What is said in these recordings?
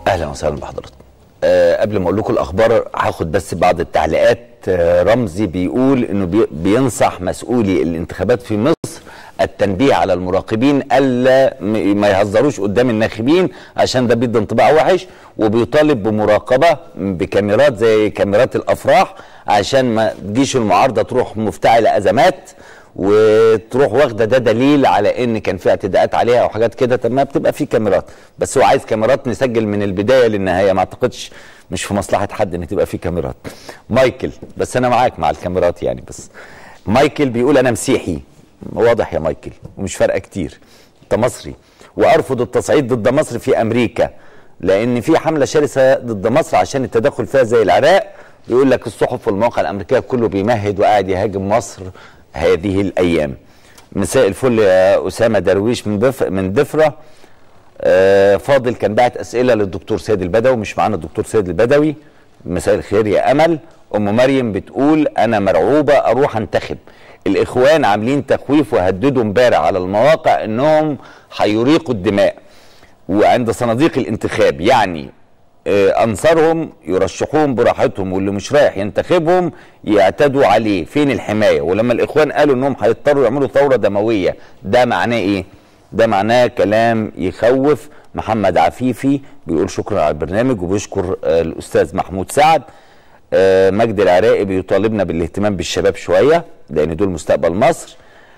اهلا وسهلا بحضراتكم أه قبل ما اقول لكم الاخبار هاخد بس بعض التعليقات أه رمزي بيقول انه بي بينصح مسؤولي الانتخابات في مصر التنبيه على المراقبين الا م- ما يهزروش قدام الناخبين عشان ده بيدي انطباع وحش وبيطالب بمراقبه بكاميرات زي كاميرات الافراح عشان ما تجيش المعارضه تروح مفتعله ازمات وتروح واخده ده دليل على ان كان في اعتداءات عليها او حاجات كده طب ما بتبقى في كاميرات بس هو عايز كاميرات نسجل من البدايه للنهايه ما اعتقدش مش في مصلحه حد ان تبقى في كاميرات مايكل بس انا معاك مع الكاميرات يعني بس مايكل بيقول انا مسيحي واضح يا مايكل ومش فارقه كتير انت مصري وارفض التصعيد ضد مصر في امريكا لان في حمله شرسه ضد مصر عشان التدخل فيها زي العراق بيقول لك الصحف والمواقع الامريكيه كله بيمهد وقاعد يهاجم مصر هذه الايام مساء الفل يا اسامه درويش من بف... من دفره آه فاضل كان بعت اسئله للدكتور سيد البدوي مش معانا الدكتور سيد البدوي مساء الخير يا امل ام مريم بتقول انا مرعوبه اروح انتخب الاخوان عاملين تخويف وهددوا امبارح على المواقع انهم هيريقوا الدماء وعند صناديق الانتخاب يعني آه، انصارهم يرشحوهم براحتهم واللي مش رايح ينتخبهم يعتدوا عليه فين الحمايه ولما الاخوان قالوا انهم هيضطروا يعملوا ثوره دمويه ده معناه ايه ده معناه كلام يخوف محمد عفيفي بيقول شكرا على البرنامج وبيشكر آه، الاستاذ محمود سعد آه، مجدي العراقي بيطالبنا بالاهتمام بالشباب شويه لان دول مستقبل مصر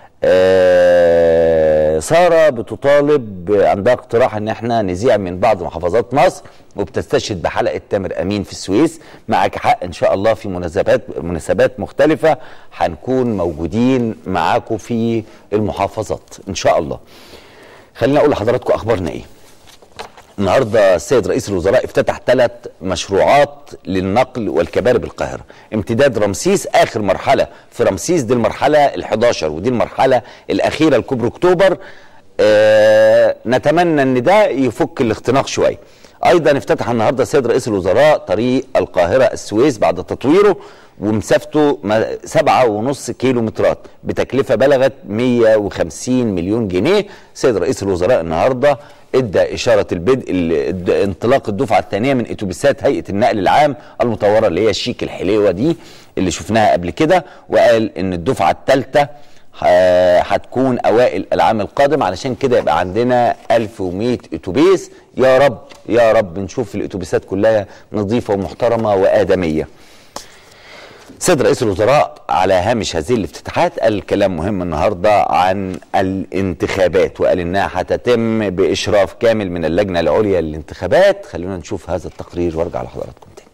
آه، ساره بتطالب عندها اقتراح ان احنا نذيع من بعض محافظات مصر وبتستشهد بحلقه تامر امين في السويس معك حق ان شاء الله في مناسبات مناسبات مختلفه هنكون موجودين معاكم في المحافظات ان شاء الله خلينا اقول لحضراتكم اخبارنا ايه النهارده السيد رئيس الوزراء افتتح ثلاث مشروعات للنقل والكباري بالقاهره امتداد رمسيس اخر مرحله في رمسيس دي المرحله ال11 ودي المرحله الاخيره لكوبري اكتوبر آه نتمنى ان ده يفك الاختناق شويه ايضا افتتح النهارده السيد رئيس الوزراء طريق القاهره السويس بعد تطويره ومسافته ما- سبعة ونص كيلو مترات بتكلفة بلغت 150 مليون جنيه سيد رئيس الوزراء النهاردة ادى إشارة البدء ال- الد- انطلاق الدفعة الثانية من اتوبيسات هيئة النقل العام المطورة اللي هي الشيك الحليوة دي اللي شفناها قبل كده وقال ان الدفعة الثالثة ه- هتكون اوائل العام القادم علشان كده يبقى عندنا 1100 اتوبيس يا رب يا رب نشوف الاتوبيسات كلها نظيفه ومحترمه وادميه سيد رئيس الوزراء على هامش هذه الافتتاحات قال كلام مهم النهارده عن الانتخابات وقال انها هتتم باشراف كامل من اللجنه العليا للانتخابات خلونا نشوف هذا التقرير وارجع لحضراتكم تاني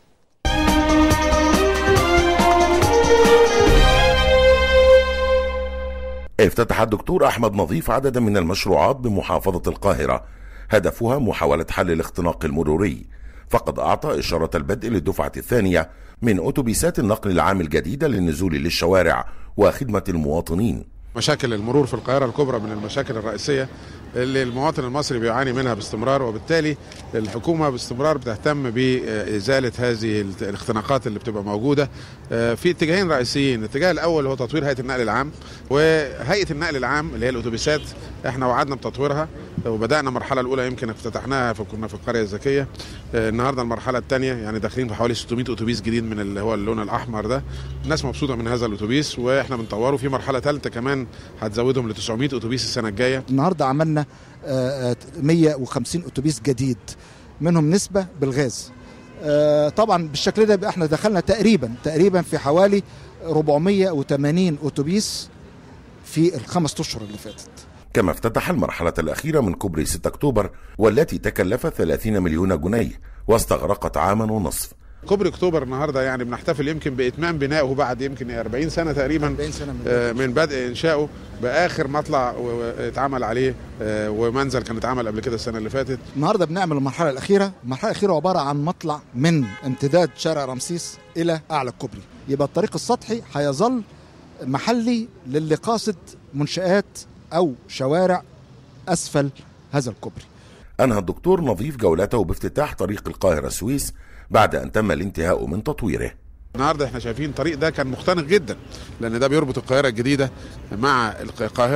افتتح الدكتور أحمد نظيف عددا من المشروعات بمحافظة القاهرة هدفها محاولة حل الاختناق المروري فقد أعطى إشارة البدء للدفعة الثانية من أتوبيسات النقل العام الجديدة للنزول للشوارع وخدمة المواطنين مشاكل المرور في القاهرة الكبرى من المشاكل الرئيسية اللي المواطن المصري بيعاني منها باستمرار وبالتالي الحكومة باستمرار بتهتم بإزالة هذه الاختناقات اللي بتبقى موجودة آه، في اتجاهين رئيسيين الاتجاه الأول هو تطوير هيئة النقل العام وهيئة النقل العام اللي هي الأتوبيسات احنا وعدنا بتطويرها وبدأنا المرحلة الأولى يمكن افتتحناها فكنا في القرية الذكية آه، النهارده المرحلة الثانية يعني داخلين في حوالي 600 أتوبيس جديد من اللي هو اللون الأحمر ده الناس مبسوطة من هذا الأتوبيس واحنا بنطوره في مرحلة ثالثة كمان هتزودهم ل 900 أتوبيس السنة الجاية النهارده عملنا آه، آه، 150 اتوبيس جديد منهم نسبه بالغاز آه، طبعا بالشكل ده يبقى احنا دخلنا تقريبا تقريبا في حوالي 480 اتوبيس في الخمس اشهر اللي فاتت كما افتتح المرحلة الأخيرة من كوبري 6 أكتوبر والتي تكلفت 30 مليون جنيه واستغرقت عاما ونصف كوبري اكتوبر النهارده يعني بنحتفل يمكن باتمام بنائه بعد يمكن 40 سنه تقريبا 40 سنة من آه، من بدء انشائه باخر مطلع و- و- اتعمل عليه آه، ومنزل كان اتعمل قبل كده السنه اللي فاتت النهارده بنعمل المرحله الاخيره المرحله الاخيره عباره عن مطلع من امتداد شارع رمسيس الى اعلى الكوبري يبقى الطريق السطحي هيظل محلي للي قاصد منشآت او شوارع اسفل هذا الكوبري أنهى الدكتور نظيف جولته بافتتاح طريق القاهرة السويس بعد أن تم الانتهاء من تطويره النهارده احنا شايفين الطريق ده كان مختنق جدا لان ده بيربط القاهره الجديده مع القاهره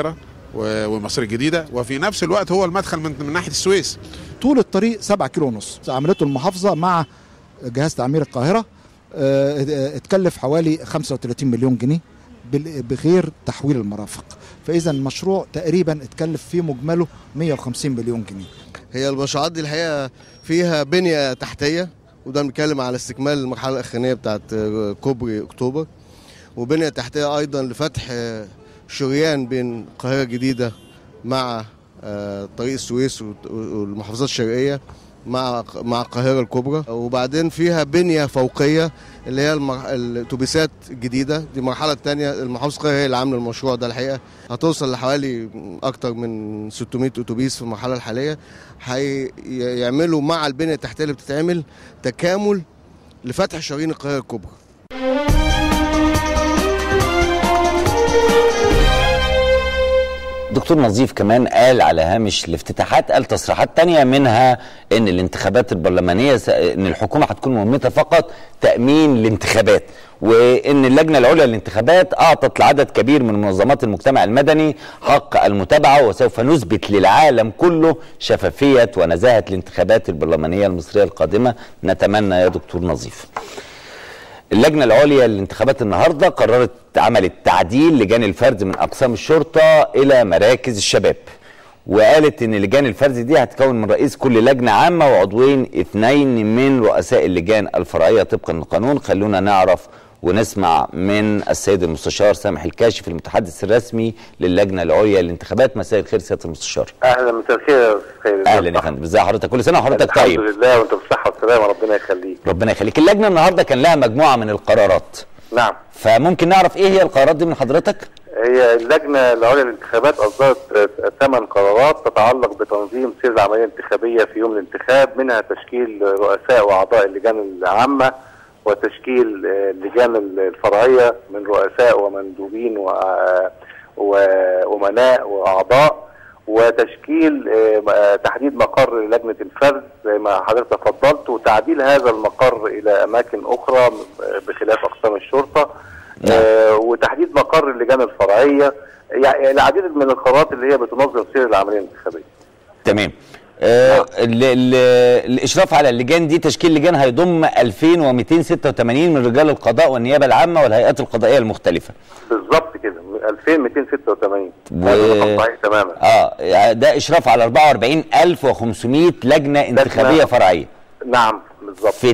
و- ومصر الجديده وفي نفس الوقت هو المدخل من, من ناحيه السويس طول الطريق 7 كيلو ونص عملته المحافظه مع جهاز تعمير القاهره آه، آه، اتكلف حوالي 35 مليون جنيه بال- بغير تحويل المرافق فاذا المشروع تقريبا اتكلف في مجمله 150 مليون جنيه هي المشروعات دي الحقيقه فيها بنيه تحتيه وده بنتكلم على استكمال المرحله الاخرانيه بتاعت آه، كوبري اكتوبر وبنيه تحتيه ايضا لفتح آه، شريان بين القاهره الجديده مع آه، طريق السويس والت- والمحافظات الشرقيه مع مع القاهره الكبرى وبعدين فيها بنيه فوقيه اللي هي المر... الاتوبيسات الجديده دي المرحله الثانيه المحافظه القاهره هي اللي عامله المشروع ده الحقيقه هتوصل لحوالي اكتر من 600 اتوبيس في المرحله الحاليه هيعملوا مع البنيه التحتيه اللي بتتعمل تكامل لفتح شرايين القاهره الكبرى دكتور نظيف كمان قال على هامش الافتتاحات قال تصريحات تانية منها ان الانتخابات البرلمانية س- ان الحكومة هتكون مهمتها فقط تأمين الانتخابات وان اللجنة العليا للانتخابات اعطت لعدد كبير من منظمات المجتمع المدني حق المتابعة وسوف نثبت للعالم كله شفافية ونزاهة الانتخابات البرلمانية المصرية القادمة نتمنى يا دكتور نظيف اللجنة العليا للانتخابات النهاردة قررت عملت تعديل لجان الفرد من أقسام الشرطة إلى مراكز الشباب وقالت ان لجان الفرز دي هتكون من رئيس كل لجنه عامه وعضوين اثنين من رؤساء اللجان الفرعيه طبقا للقانون خلونا نعرف ونسمع من السيد المستشار سامح الكاشف المتحدث الرسمي للجنه العليا للانتخابات مساء الخير سياده المستشار اهلا مساء الخير يا استاذ خير اهلا يا فندم ازي حضرتك كل سنه وحضرتك الحمد طيب لله وانت بالصحه والسلامه ربنا يخليك ربنا يخليك اللجنه النهارده كان لها مجموعه من القرارات نعم فممكن نعرف ايه هي القرارات دي من حضرتك هي اللجنه العليا للانتخابات اصدرت ثمان قرارات تتعلق بتنظيم سير العمليه الانتخابيه في يوم الانتخاب منها تشكيل رؤساء واعضاء اللجان العامه وتشكيل آه، اللجان الفرعيه من رؤساء ومندوبين و- وامناء واعضاء وتشكيل آه، آه، تحديد مقر لجنه الفرد زي ما حضرتك تفضلت وتعديل هذا المقر الى اماكن اخرى بخلاف اقسام الشرطه آه، وتحديد مقر اللجان الفرعيه يعني العديد من القرارات اللي هي بتنظم سير العمليه الانتخابيه تمام آه ال ال الاشراف على اللجان دي تشكيل لجان هيضم 2286 من رجال القضاء والنيابه العامه والهيئات القضائيه المختلفه بالظبط كده 2286 و- هذا رقم صحيح تماما اه ده اشراف على 44500 لجنه انتخابيه فرعيه نعم بالظبط في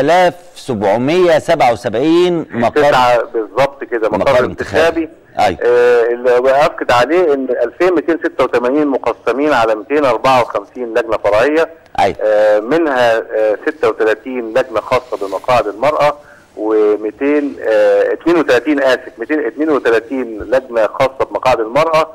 9777 مقر تسعة بالظبط كده مقر مقر انتخابي. انتخابي أيوة. آه اللي باكد عليه ان 2286 مقسمين على 254 لجنه فرعيه أيوة. آه منها آه 36 لجنه خاصه بمقاعد المراه و200 آه 32 اسف 232 لجنه خاصه بمقاعد المراه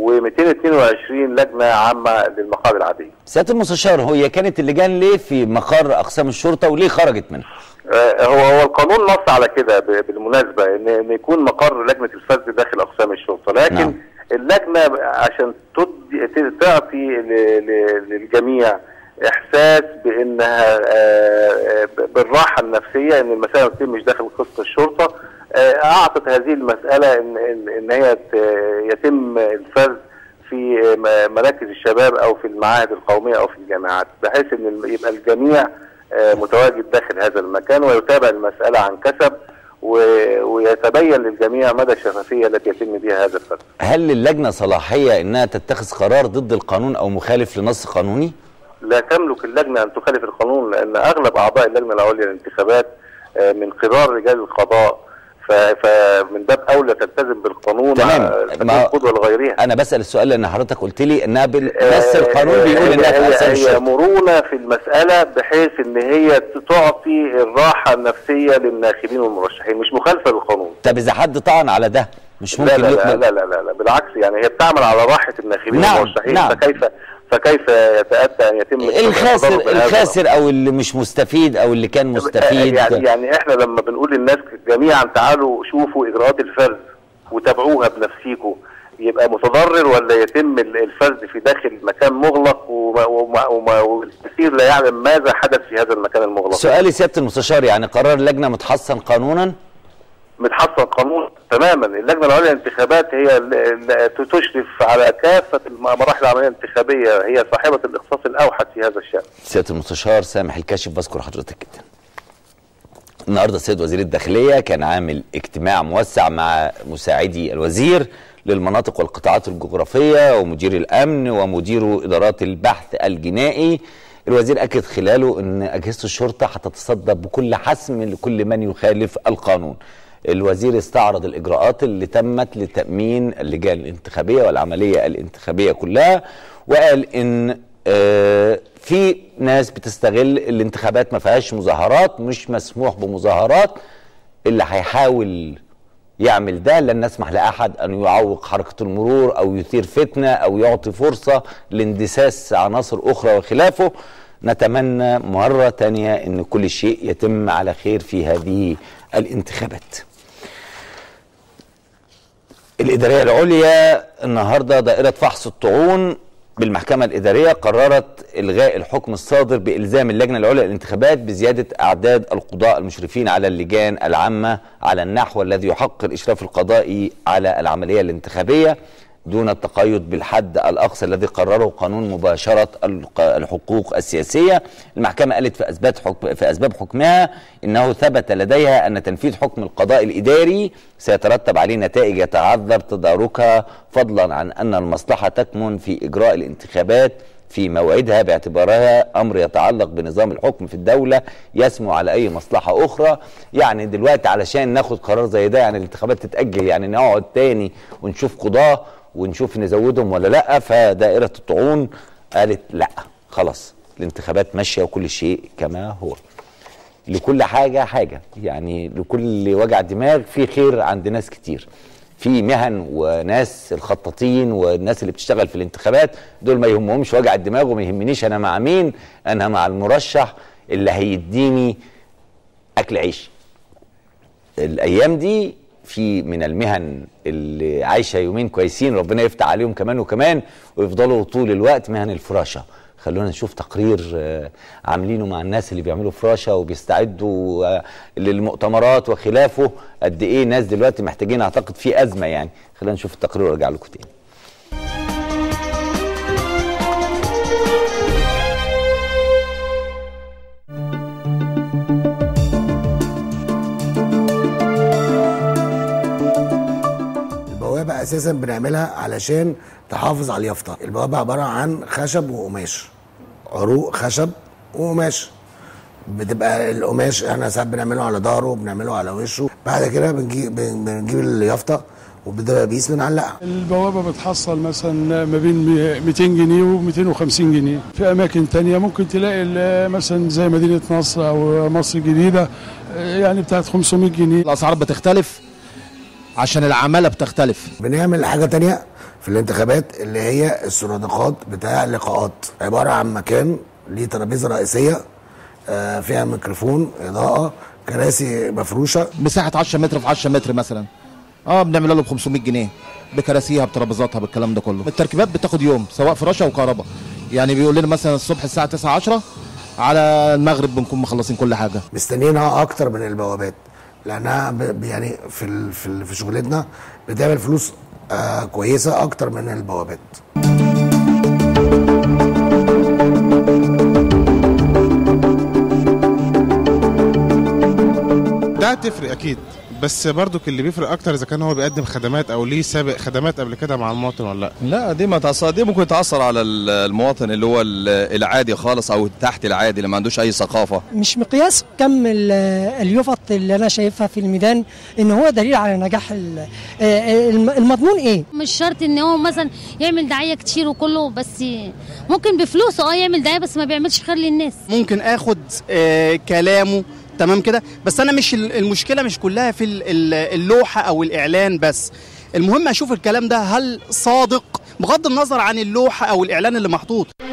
و222 لجنه عامه للمقاعد العاديه سياده المستشار هي كانت اللجان ليه في مقر اقسام الشرطه وليه خرجت منها؟ آه، هو هو القانون نص على كده ب- بالمناسبه ان ان يكون مقر لجنه الفرد داخل اقسام الشرطه لكن نعم. نعم. اللجنه ب- عشان تدي ت- تعطي ل- ل- للجميع احساس بانها آه، آه، ب- بالراحه النفسيه ان المساله ما تتمش داخل قسم الشرطه آه، اعطت هذه المساله ان ان إن هي ت- يتم الفرد في م- مراكز الشباب او في المعاهد القوميه او في الجامعات بحيث ان الم- يبقى الجميع آه، متواجد داخل هذا المكان ويتابع المساله عن كسب و- ويتبين للجميع مدى الشفافيه التي يتم بها هذا الفرد. هل للجنه صلاحيه انها تتخذ قرار ضد القانون او مخالف لنص قانوني؟ لا تملك اللجنه ان تخالف القانون لان اغلب اعضاء اللجنه العليا للانتخابات آه، من كبار رجال القضاء ف- فمن باب اولى تلتزم بالقانون تمام. آه، ما- تكون قدوه لغيرها. انا بسال السؤال لان حضرتك قلت لي انها بال- آه، بس القانون آه، بيقول هي- انها في هي, اقسام هي الشرطه مرونه في المساله بحيث ان هي تعطي الراحه النفسيه للناخبين والمرشحين مش مخالفه للقانون طب اذا حد طعن على ده مش لا ممكن لا, لا يقبل لا لا لا لا بالعكس يعني هي بتعمل على راحه الناخبين نعم، والمرشحين نعم. فكيف فكيف يتاتى ان يتم الخاسر التضرر بهذا الخاسر او اللي مش مستفيد او اللي كان مستفيد يعني يعني احنا لما بنقول للناس جميعا تعالوا شوفوا اجراءات الفرز وتابعوها بنفسيكم يبقى متضرر ولا يتم ال- الفرز في داخل مكان مغلق وما- وما- وما- والكثير لا يعلم ماذا حدث في هذا المكان المغلق سؤالي سياده المستشار يعني قرار اللجنه متحصن قانونا متحصل قانون تماما اللجنه العليا للانتخابات هي ال- تشرف على كافه مراحل العمليه الانتخابيه هي صاحبه الاختصاص الاوحد في هذا الشان سياده المستشار سامح الكاشف بشكر حضرتك جدا النهارده السيد وزير الداخليه كان عامل اجتماع موسع مع مساعدي الوزير للمناطق والقطاعات الجغرافيه ومدير الامن ومدير ادارات البحث الجنائي الوزير اكد خلاله ان اجهزه الشرطه هتتصدى بكل حسم لكل من يخالف القانون الوزير استعرض الاجراءات اللي تمت لتامين اللجان الانتخابيه والعمليه الانتخابيه كلها وقال ان آه، في ناس بتستغل الانتخابات ما فيهاش مظاهرات مش مسموح بمظاهرات اللي هيحاول يعمل ده لن نسمح لاحد ان يعوق حركه المرور او يثير فتنه او يعطي فرصه لاندساس عناصر اخرى وخلافه نتمنى مره تانية ان كل شيء يتم على خير في هذه الانتخابات الإدارية العليا النهاردة دائرة فحص الطعون بالمحكمة الإدارية قررت إلغاء الحكم الصادر بإلزام اللجنة العليا للانتخابات بزيادة أعداد القضاء المشرفين على اللجان العامة على النحو الذي يحقق الإشراف القضائي على العملية الانتخابية دون التقيد بالحد الأقصى الذي قرره قانون مباشرة الق- الحقوق السياسية المحكمة قالت في أسباب, حكم في أسباب حكمها إنه ثبت لديها أن تنفيذ حكم القضاء الإداري سيترتب عليه نتائج يتعذر تداركها فضلا عن أن المصلحة تكمن في إجراء الانتخابات في موعدها باعتبارها امر يتعلق بنظام الحكم في الدوله يسمو على اي مصلحه اخرى يعني دلوقتي علشان ناخد قرار زي ده يعني الانتخابات تتاجل يعني نقعد تاني ونشوف قضاه ونشوف نزودهم ولا لا فدائره الطعون قالت لا خلاص الانتخابات ماشيه وكل شيء كما هو لكل حاجه حاجه يعني لكل وجع دماغ في خير عند ناس كتير في مهن وناس الخطاطين والناس اللي بتشتغل في الانتخابات دول ما يهمهمش وجع الدماغ وما يهمنيش انا مع مين انا مع المرشح اللي هيديني اكل عيش الايام دي في من المهن اللي عايشه يومين كويسين ربنا يفتح عليهم كمان وكمان ويفضلوا طول الوقت مهن الفراشه خلونا نشوف تقرير آه، عاملينه مع الناس اللي بيعملوا فراشه وبيستعدوا آه، للمؤتمرات وخلافه قد ايه ناس دلوقتي محتاجين اعتقد في ازمه يعني خلينا نشوف التقرير وارجع لكم تاني البوابة أساسا بنعملها علشان تحافظ على اليافطة البوابة عبارة عن خشب وقماش عروق خشب وقماش بتبقى القماش احنا ساعات بنعمله على ظهره بنعمله على وشه بعد كده بنجيب بنجيب اليافطه وبدبابيس بنعلقها البوابة بتحصل مثلا ما بين 200 جنيه و 250 جنيه في أماكن تانية ممكن تلاقي ال- مثلا زي مدينة نصر أو مصر الجديدة آه، يعني بتاعت 500 جنيه الاسعار بتختلف عشان العماله بتختلف بنعمل حاجه تانية في الانتخابات اللي هي السرادقات بتاع اللقاءات عباره عن مكان ليه ترابيزه رئيسيه آه، فيها ميكروفون اضاءه كراسي مفروشه مساحه 10 متر في 10 متر مثلا اه بنعملها له ب 500 جنيه بكراسيها بترابيزاتها بالكلام ده كله التركيبات بتاخد يوم سواء فراشه وكهرباء يعني بيقول لنا مثلا الصبح الساعه 9 10 على المغرب بنكون مخلصين كل حاجه مستنيينها اكتر من البوابات لانها ب- ب- يعني في ال- في ال- في شغلتنا بتعمل فلوس آه كويسه اكتر من البوابات ده هتفرق اكيد بس برضك اللي بيفرق اكتر اذا كان هو بيقدم خدمات او ليه سابق خدمات قبل كده مع المواطن ولا لا لا دي ما تأثر دي ممكن تأثر على ال- المواطن اللي هو ال- العادي خالص او تحت العادي اللي ما عندوش اي ثقافة مش مقياس كم ال- اليفط اللي انا شايفها في الميدان ان هو دليل على نجاح ال- آه، الم- المضمون ايه مش شرط ان هو مثلا يعمل دعايه كتير وكله بس ممكن بفلوسه اه يعمل دعايه بس ما بيعملش خير للناس ممكن اخد آه كلامه تمام كده بس انا مش ال- المشكله مش كلها في ال- ال- اللوحه او الاعلان بس المهم اشوف الكلام ده هل صادق بغض النظر عن اللوحه او الاعلان اللي محطوط